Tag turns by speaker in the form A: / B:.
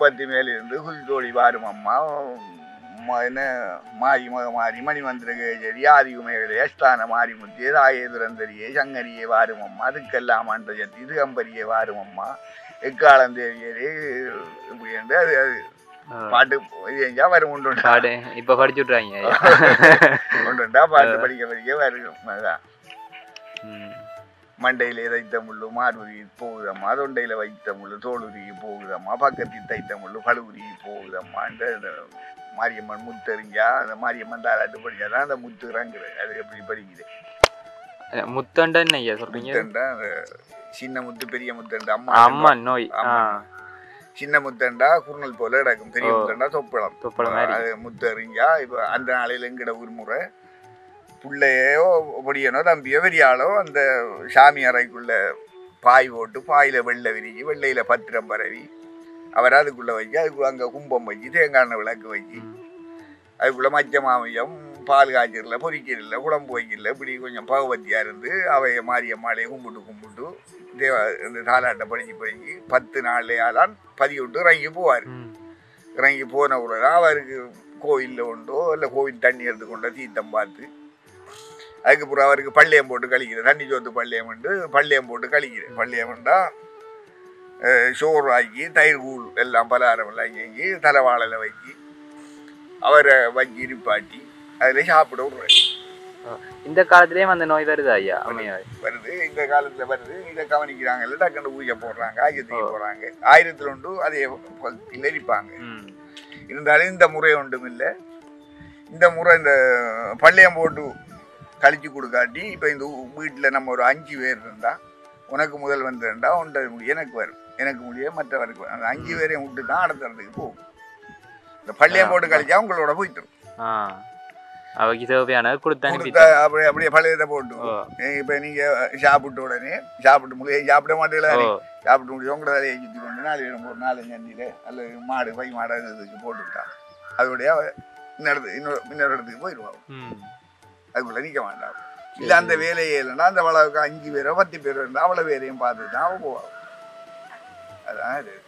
A: கும்பத்தி மேலிருந்து குதித்தோடி வாரும் அம்மா ம- என்ன மாறி மக மாறி மணி மந்திரகேஜரி ஆதிகுமேகலே அஷ்டான மாறி முத்தியே தாயே துரந்தரியே சங்கரியே வாரும் அம்மா அதுக்கெல்லாம் அண்டஜத்தி இது அம்பரியே வாரும் அம்மா எக்காலம் தேவியரே இப்படி என்று அது அது
B: ஆ.
A: பாட்டு இது எங்கேயா வரும் உண்டு
B: பாடு இப்ப படிச்சு விட்றாங்க
A: உண்டுண்டா பாட்டு படிக்க படிக்க வரும் அதான்
B: ம்.
A: மண்டையிலே தைத்த முள்ளு மார்புரி போகுதம்மா தொண்டையில வைத்த முள்ளு தோளுருகி போகுதம்மா பக்கத்தில் தைத்த முள்ளு பழுவுருகி போகுதம்மான்ற அந்த மாரியம்மன் முத்தறிஞ்சா அந்த மாரியம்மன் தாராட்டு படிச்சாதான் அந்த முத்து இறங்குது அது எப்படி படிக்குது
B: முத்தண்டா என்ன ஐயா சொல்றீங்க
A: முத்தண்டா அந்த சின்ன முத்து பெரிய முத்தண்டா அம்மா
B: அம்மா நோய் ஆ
A: ஆமா. சின்ன முத்தண்டா குறுநல் போல கிடக்கும் பெரிய
B: ஓ.
A: முத்தண்டா தொப்பளம்
B: தொப்பளம் மாதிரி
A: அது முத்தறிஞ்சா இப்போ அந்த நாளையில எங்கிட உரிமுறை பிள்ளையோ பொடியனோ தம்பியோ பெரியாளோ அந்த சாமி அறைக்குள்ள பாய் போட்டு பாயில வெள்ளை விரிக்கி வெள்ளையில பத்திரம் பரவி அவர் அதுக்குள்ள வச்சு அதுக்குள்ள அங்கே கும்பம் வச்சு தேங்காய் எண்ணெய் விளக்கு வச்சு
B: ம்.
A: அதுக்குள்ள மச்ச மாமியம் பால் காய்ச்சல பொரிக்கல குழம்பு வைக்கல இப்படி கொஞ்சம் பகவத்தியாக இருந்து அவைய மாரியம்மாளையை கும்பிட்டு கும்பிட்டு தேவ இந்த தாலாட்டை படிச்சு படிச்சு பத்து நாளையாலாம் பதிவிட்டு இறங்கி போவார்
B: ம்.
A: இறங்கி போன உடனே அவருக்கு கோவிலில் உண்டோ இல்லை கோவில் தண்ணி எடுத்து கொண்டோ தீர்த்தம் பார்த்து அதுக்கப்புறம் அவருக்கு பள்ளியம் போட்டு கழிக்கிறேன் தண்ணி சோத்து பள்ளியம் உண்டு பள்ளியம் போட்டு கழிக்கிறேன் பள்ளியம்ண்டா சோறு ஆக்கி தயிர் கூழ் எல்லாம் பலகாரம் எல்லாம் செஞ்சு தலைவாழல வச்சு அவரை வச்சு இருப்பாட்டி அதில் சாப்பிட விடுறேன்
B: இந்த காலத்திலயும் அந்த நோய் வருதா ஐயா அம்மையாய்
A: வருது இந்த காலத்தில் வருது இதை கவனிக்கிறாங்கல்ல டக்குன்னு பூஜை போடுறாங்க ஆயுதத்துக்கு போடுறாங்க ஆயிரத்தில் உண்டு அதே பக்தியில் இருப்பாங்க
B: ம்.
A: இருந்தாலும் இந்த முறை ஒன்றும் இல்லை இந்த முறை இந்த பள்ளியம் போட்டு கழிச்சு கொடுக்காட்டி இப்போ இந்த வீட்டில் நம்ம ஒரு அஞ்சு பேர் இருந்தா உனக்கு முதல் வந்துருந்தா ஒன்றரை முடியும் எனக்கு வரும் எனக்கு முடியும் மற்றவருக்கு வரும் அந்த அஞ்சு பேரையும் விட்டு தான் அடுத்த இடத்துக்கு போகும் இந்த பள்ளியம் போட்டு கழிச்சா உங்களோட போயிட்டு
B: ஆ அவைக்கு தேவையானது கொடுத்து
A: கொடுத்தா
B: அனுப்பிட்டேன்
A: அப்படியே அப்படியே பழையதை போட்டு
B: ஓ
A: இப்போ நீங்கள் சாப்பிட்ட உடனே சாப்பிட்டு முடியும் சாப்பிட மாட்டீங்களா
B: ஓ
A: சாப்பிட்டு முடியும் உங்களை வேலையை சுற்றி கொண்டு நாலு பேரும் ஒரு நாலஞ்சு அஞ்சில் அல்லது மாடு பை மாடு அது இதுக்கு போட்டுவிட்டான் அதோடைய அவ இன்னொரு இன்னொரு இன்னொரு இடத்துக்கு போயிடுவாங்க
B: ம்
A: அதுக்குள்ளே நிற்க மாட்டான் இல்லை அந்த வேலையே இல்லைன்னா அந்த வளவுக்கு அஞ்சு பேரோ பத்து பேரோ இருந்தால் அவ்வளோ பேரையும் பார்த்துட்டு தான் அவன் போவான் அதான் இது